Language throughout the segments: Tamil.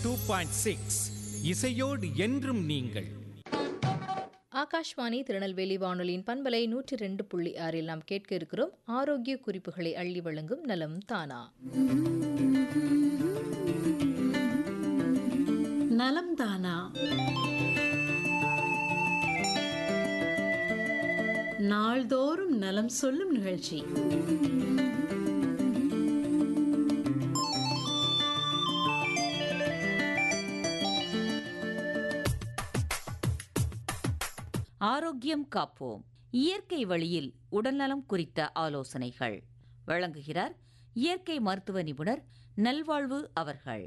டூ பாயிண்ட் சிக்ஸ் இசையோடு என்றும் நீங்கள் ஆகாஷ்வாணி திருநெல்வேலி வானொலியின் பண்பலை நூற்றி ரெண்டு புள்ளி ஆறில் நாம் கேட்க இருக்கிறோம் ஆரோக்கிய குறிப்புகளை அள்ளி வழங்கும் நலம் தானா நலம் தானா நாள்தோறும் நலம் சொல்லும் நிகழ்ச்சி ஆரோக்கியம் காப்போம் இயற்கை வழியில் உடல்நலம் குறித்த ஆலோசனைகள் வழங்குகிறார் இயற்கை மருத்துவ நிபுணர் நல்வாழ்வு அவர்கள்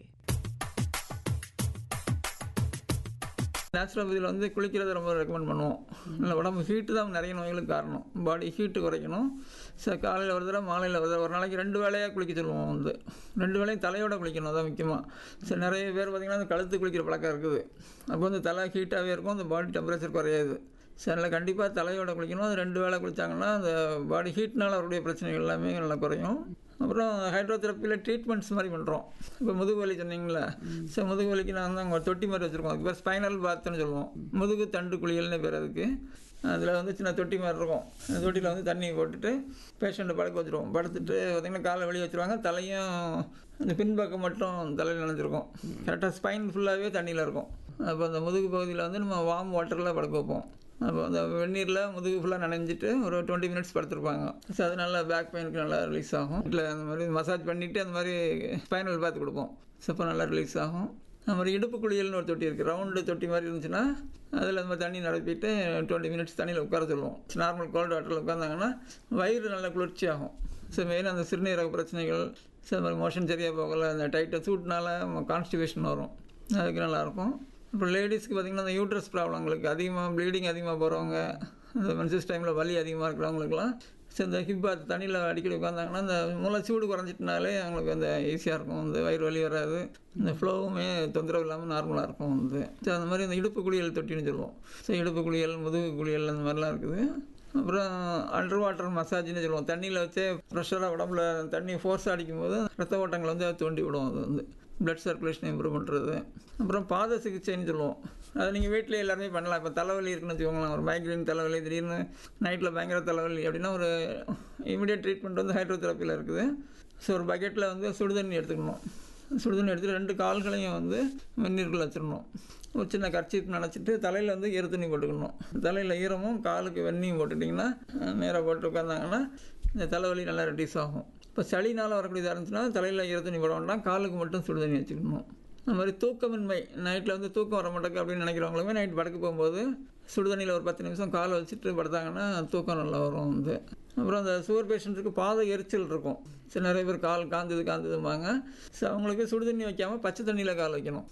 நேச்சுரோபதியில் வந்து குளிக்கிறத ரொம்ப ரெக்கமெண்ட் பண்ணுவோம் இல்லை உடம்பு ஹீட்டு தான் நிறைய நோய்களுக்கு காரணம் பாடி ஹீட்டு குறைக்கணும் சரி காலையில் ஒரு தடவை மாலையில் ஒரு தடவை ஒரு நாளைக்கு ரெண்டு வேளையாக குளிக்க சொல்லுவோம் வந்து ரெண்டு வேளையும் தலையோட குளிக்கணும் அதான் முக்கியமாக சரி நிறைய பேர் பார்த்திங்கன்னா அந்த கழுத்து குளிக்கிற பழக்கம் இருக்குது அப்போ வந்து தலை ஹீட்டாகவே இருக்கும் அந்த பாடி டெம்பரேச்சர் குறையாது சரி அதனால் கண்டிப்பாக தலையோட குளிக்கணும் அது ரெண்டு வேளை குளித்தாங்கன்னா அந்த பாடி ஹீட்னால அவருடைய பிரச்சனைகள் எல்லாமே நல்லா குறையும் அப்புறம் ஹைட்ரோதெரப்பியில் ட்ரீட்மெண்ட்ஸ் மாதிரி பண்ணுறோம் இப்போ முதுகு வலி சொன்னீங்களே சரி முதுகு வலிக்கு நான் வந்து அங்கே தொட்டி மாதிரி வச்சுருக்கோம் அதுக்கு பேர் ஸ்பைனல் பாத்துன்னு சொல்லுவோம் முதுகு தண்டு குளியல்னு பேர் அதுக்கு அதில் வந்து சின்ன தொட்டி மாதிரி இருக்கும் அந்த தொட்டியில் வந்து தண்ணி போட்டுட்டு பேஷண்ட்டை படுக்க வச்சுருவோம் படுத்துட்டு பார்த்திங்கன்னா காலை வெளியே வச்சுருவாங்க தலையும் அந்த பின்பக்கம் மட்டும் தலையில் நினைஞ்சிருக்கும் கரெக்டாக ஸ்பைன் ஃபுல்லாகவே தண்ணியில் இருக்கும் அப்போ அந்த முதுகு பகுதியில் வந்து நம்ம வார்ம் வாட்டரில் படுக்க வைப்போம் அப்போ அந்த வெந்நீரில் முதுகு ஃபுல்லாக நனைஞ்சிட்டு ஒரு டுவெண்ட்டி மினிட்ஸ் படுத்துருப்பாங்க ஸோ அது நல்லா பேக் பெயினுக்கு நல்லா ரிலீஸ் ஆகும் இல்லை அந்த மாதிரி மசாஜ் பண்ணிவிட்டு அந்த மாதிரி ஸ்பைனல் பார்த்து கொடுப்போம் ஸோ அப்போ நல்லா ரிலீஸ் ஆகும் அது மாதிரி இடுப்பு குளியல்னு ஒரு தொட்டி இருக்குது ரவுண்டு தொட்டி மாதிரி இருந்துச்சுன்னா அதில் அந்த மாதிரி தண்ணி நிரப்பிட்டு டுவெண்ட்டி மினிட்ஸ் தண்ணியில் உட்கார சொல்லுவோம் நார்மல் கோல்டு வாட்டரில் உட்காந்தாங்கன்னா வயிறு நல்லா குளிர்ச்சி ஆகும் ஸோ மெயின் அந்த சிறுநீரக பிரச்சனைகள் ஸோ அந்த மாதிரி மோஷன் சரியாக போகல அந்த டைட்டை சூட்னால கான்ஸ்டிபேஷன் வரும் அதுக்கு நல்லாயிருக்கும் அப்புறம் லேடிஸ்க்கு பார்த்திங்கன்னா அந்த யூட்ரஸ் ப்ராப்ளங்களுக்கு அதிகமாக ப்ளீடிங் அதிகமாக போகிறவங்க அந்த மென்சஸ் டைமில் வலி அதிகமாக இருக்கிறவங்களுக்குலாம் சரி இந்த ஹிப் பாத் தண்ணியில் அடிக்கடி உட்காந்தாங்கன்னா அந்த மூளை சூடு குறைஞ்சிட்டனாலே அவங்களுக்கு அந்த ஈஸியாக இருக்கும் வந்து வயிறு வலி வராது இந்த ஃப்ளோவுமே தொந்தரவு இல்லாமல் நார்மலாக இருக்கும் வந்து சரி அந்த மாதிரி அந்த இடுப்பு குளியல் தொட்டின்னு சொல்லுவோம் ஸோ இடுப்பு குளியல் முதுகு குளியல் அந்த மாதிரிலாம் இருக்குது அப்புறம் அண்டர் வாட்டர் மசாஜ்னு சொல்லுவோம் தண்ணியில் வச்சே ப்ரெஷராக உடம்புல தண்ணி ஃபோர்ஸாக அடிக்கும்போது ரத்த ஓட்டங்கள் வந்து அது தூண்டி விடும் அது வந்து பிளட் சர்க்குலேஷன் இம்ப்ரூவ் பண்ணுறது அப்புறம் பாத சிகிச்சைன்னு சொல்லுவோம் அது நீங்கள் வீட்டிலே எல்லாருமே பண்ணலாம் இப்போ தலைவலி இருக்குன்னு வச்சுக்கோங்களேன் ஒரு மைக்ரைன் தலைவலி திடீர்னு நைட்டில் பயங்கர தலைவலி அப்படின்னா ஒரு இமீடியட் ட்ரீட்மெண்ட் வந்து ஹைட்ரோதெரப்பியில் இருக்குது ஸோ ஒரு பக்கெட்டில் வந்து சுடுதண்ணி எடுத்துக்கணும் சுடுதண்ணி எடுத்துட்டு ரெண்டு கால்களையும் வந்து வெந்நீருக்குள்ள வச்சிடணும் ஒரு சின்ன கர்ச்சீப் நினச்சிட்டு தலையில் வந்து ஈர துணி போட்டுக்கணும் தலையில் ஈரமும் காலுக்கு வெந்நியும் போட்டுட்டிங்கன்னா நேராக போட்டு உட்காந்தாங்கன்னா இந்த தலைவலி நல்லா ரெடியூஸ் ஆகும் இப்போ சளினால் வரக்கூடியதாக இருந்துச்சுன்னா தலையில் ஈர துணி போட வேண்டாம் காலுக்கு மட்டும் சுடுதண்ணி வச்சுக்கணும் அந்த மாதிரி தூக்கமின்மை நைட்டில் வந்து தூக்கம் வர மாட்டேங்க அப்படின்னு நினைக்கிறவங்களுமே நைட் படுக்க போகும்போது சுடுதண்ணியில் ஒரு பத்து நிமிஷம் காலை வச்சுட்டு படுத்தாங்கன்னா தூக்கம் நல்லா வரும் வந்து அப்புறம் அந்த சுகர் பேஷண்ட்டுக்கு பாத எரிச்சல் இருக்கும் சரி நிறைய பேர் கால் காந்தது காந்ததும்பாங்க ஸோ அவங்களுக்கு சுடு தண்ணி வைக்காமல் பச்சை தண்ணியில் கால் வைக்கணும்